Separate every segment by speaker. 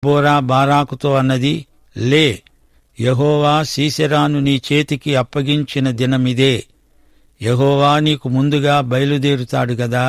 Speaker 1: Deborah బారాకుతో అన్నది లే యహోవా సీసెరాను నీ చేతికి అప్పగించిన దినమిదే యహోవా నీకు ముందుగా బయలుదేరుతాడు గదా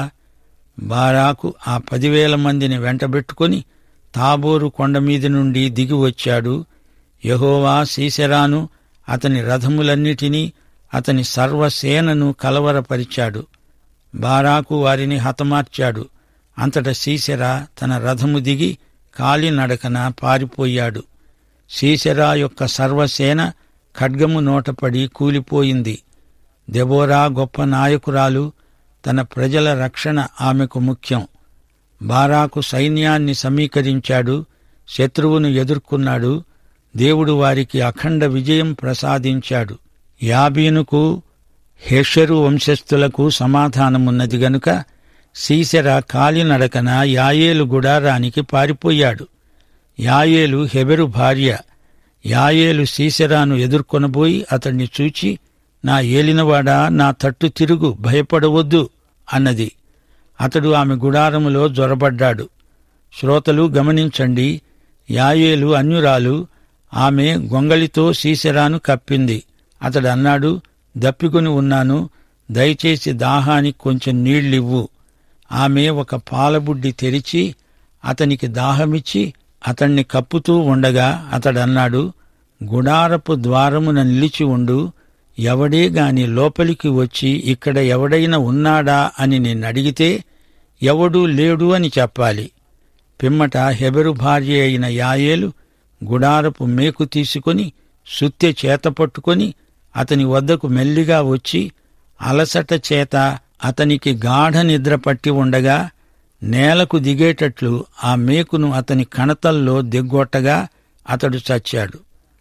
Speaker 1: బారాకు ఆ పదివేల మందిని వెంటబెట్టుకుని తాబోరు కొండ మీద నుండి దిగి వచ్చాడు యహోవా సీసెరాను అతని రథములన్నిటినీ అతని సర్వసేనను కలవరపరిచాడు బారాకు వారిని హతమార్చాడు అంతట సీసెరా తన రథము దిగి కాలినడకన పారిపోయాడు సీసెరా యొక్క సర్వసేన ఖడ్గము నోటపడి కూలిపోయింది దెబోరా గొప్ప నాయకురాలు తన ప్రజల రక్షణ ఆమెకు ముఖ్యం బారాకు సైన్యాన్ని సమీకరించాడు శత్రువును ఎదుర్కొన్నాడు దేవుడు వారికి అఖండ విజయం ప్రసాదించాడు యాబీనుకు హెషరు వంశస్థులకు సమాధానమున్నది గనుక సీసెర కాలినడకన యాయేలు గుడారానికి పారిపోయాడు యాయేలు హెబెరు భార్య యాయేలు సీసెరాను ఎదుర్కొనబోయి అతణ్ణి చూచి నా ఏలినవాడా నా తట్టు తిరుగు భయపడవద్దు అన్నది అతడు ఆమె గుడారములో జొరబడ్డాడు శ్రోతలు గమనించండి యాయేలు అన్యురాలు ఆమె గొంగళితో సీసెరాను కప్పింది అతడు అన్నాడు దప్పికొని ఉన్నాను దయచేసి దాహానికి కొంచెం నీళ్ళివ్వు ఆమె ఒక పాలబుడ్డి తెరిచి అతనికి దాహమిచ్చి అతణ్ణి కప్పుతూ ఉండగా అతడన్నాడు గుడారపు ద్వారమున నిలిచి ఉండు ఎవడే గాని లోపలికి వచ్చి ఇక్కడ ఎవడైనా ఉన్నాడా అని నిన్నడిగితే ఎవడూ లేడు అని చెప్పాలి పిమ్మట హెబెరు భార్య అయిన యాయేలు గుడారపు మేకు తీసుకొని సుత్తె చేత పట్టుకొని అతని వద్దకు మెల్లిగా వచ్చి అలసట చేత అతనికి గాఢ నిద్ర పట్టి ఉండగా నేలకు దిగేటట్లు ఆ మేకును అతని కణతల్లో దిగ్గొట్టగా అతడు చచ్చాడు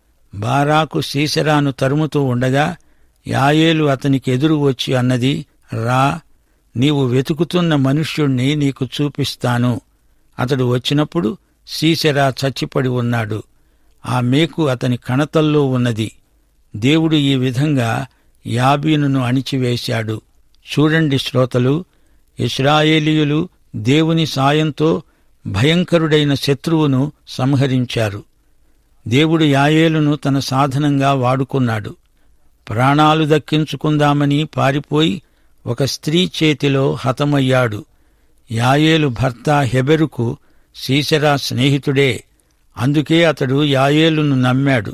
Speaker 1: బారాకు సీసెరాను తరుముతూ ఉండగా యాయేలు అతనికి ఎదురు వచ్చి అన్నది రా నీవు వెతుకుతున్న మనుష్యుణ్ణి నీకు చూపిస్తాను అతడు వచ్చినప్పుడు సీసెరా చచ్చిపడి ఉన్నాడు ఆ మేకు అతని కణతల్లో ఉన్నది దేవుడు ఈ విధంగా యాబీనును అణిచివేశాడు చూడండి శ్రోతలు ఇస్రాయేలీయులు దేవుని సాయంతో భయంకరుడైన శత్రువును సంహరించారు దేవుడు యాయేలును తన సాధనంగా వాడుకున్నాడు ప్రాణాలు దక్కించుకుందామని పారిపోయి ఒక స్త్రీ చేతిలో హతమయ్యాడు యాయేలు భర్త హెబెరుకు సీసెరా స్నేహితుడే అందుకే అతడు యాయేలును నమ్మాడు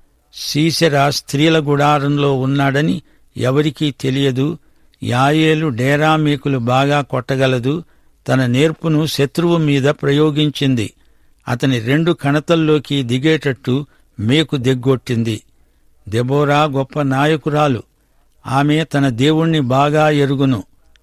Speaker 1: సీసెరా స్త్రీల గుడారంలో ఉన్నాడని ఎవరికీ తెలియదు యాయేలు డేరా మేకులు బాగా కొట్టగలదు తన నేర్పును శత్రువు మీద ప్రయోగించింది అతని రెండు కణతల్లోకి దిగేటట్టు మేకు దిగ్గొట్టింది దెబోరా గొప్ప నాయకురాలు ఆమె తన దేవుణ్ణి బాగా ఎరుగును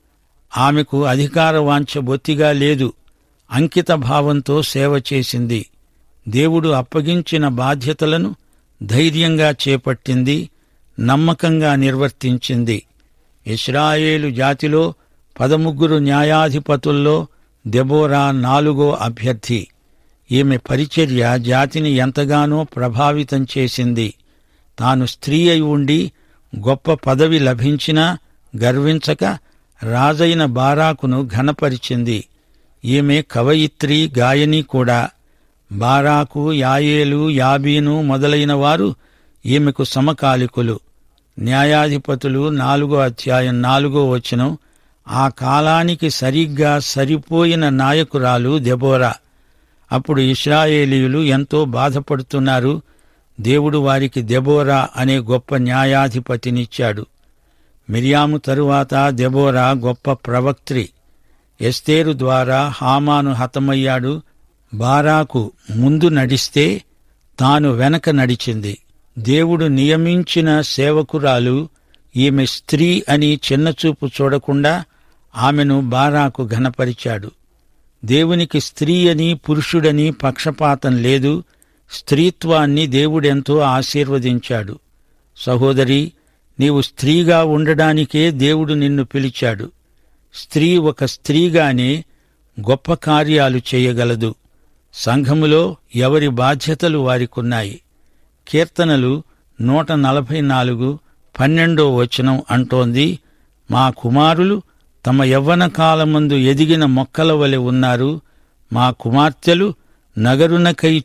Speaker 1: ఆమెకు అధికార వాంఛ బొత్తిగా లేదు అంకిత భావంతో సేవ చేసింది దేవుడు అప్పగించిన బాధ్యతలను ధైర్యంగా చేపట్టింది నమ్మకంగా నిర్వర్తించింది ఇస్రాయేలు జాతిలో పదముగ్గురు న్యాయాధిపతుల్లో దెబోరా నాలుగో అభ్యర్థి ఈమె పరిచర్య జాతిని ఎంతగానో ప్రభావితం చేసింది తాను స్త్రీ అయి ఉండి గొప్ప పదవి లభించినా గర్వించక రాజైన బారాకును ఘనపరిచింది ఈమె కవయిత్రి గాయని కూడా బారాకు యాయేలు యాబీను మొదలైన వారు ఈమెకు సమకాలికులు న్యాయాధిపతులు నాలుగో అధ్యాయం నాలుగో వచనం ఆ కాలానికి సరిగ్గా సరిపోయిన నాయకురాలు దెబోరా అప్పుడు ఇస్రాయేలీయులు ఎంతో బాధపడుతున్నారు దేవుడు వారికి దెబోరా అనే గొప్ప న్యాయాధిపతినిచ్చాడు మిరియాము తరువాత దెబోరా గొప్ప ప్రవక్త్రి ఎస్తేరు ద్వారా హామాను హతమయ్యాడు బారాకు ముందు నడిస్తే తాను వెనక నడిచింది దేవుడు నియమించిన సేవకురాలు ఈమె స్త్రీ అని చిన్నచూపు చూడకుండా ఆమెను బారాకు ఘనపరిచాడు దేవునికి స్త్రీ అని పురుషుడని పక్షపాతం లేదు స్త్రీత్వాన్ని దేవుడెంతో ఆశీర్వదించాడు సహోదరి నీవు స్త్రీగా ఉండడానికే దేవుడు నిన్ను పిలిచాడు స్త్రీ ఒక స్త్రీగానే గొప్ప కార్యాలు చేయగలదు సంఘములో ఎవరి బాధ్యతలు వారికున్నాయి కీర్తనలు నూట నలభై నాలుగు పన్నెండో వచనం అంటోంది మా కుమారులు తమ యవ్వన కాలమందు ఎదిగిన మొక్కల వలె ఉన్నారు మా కుమార్తెలు నగరునకై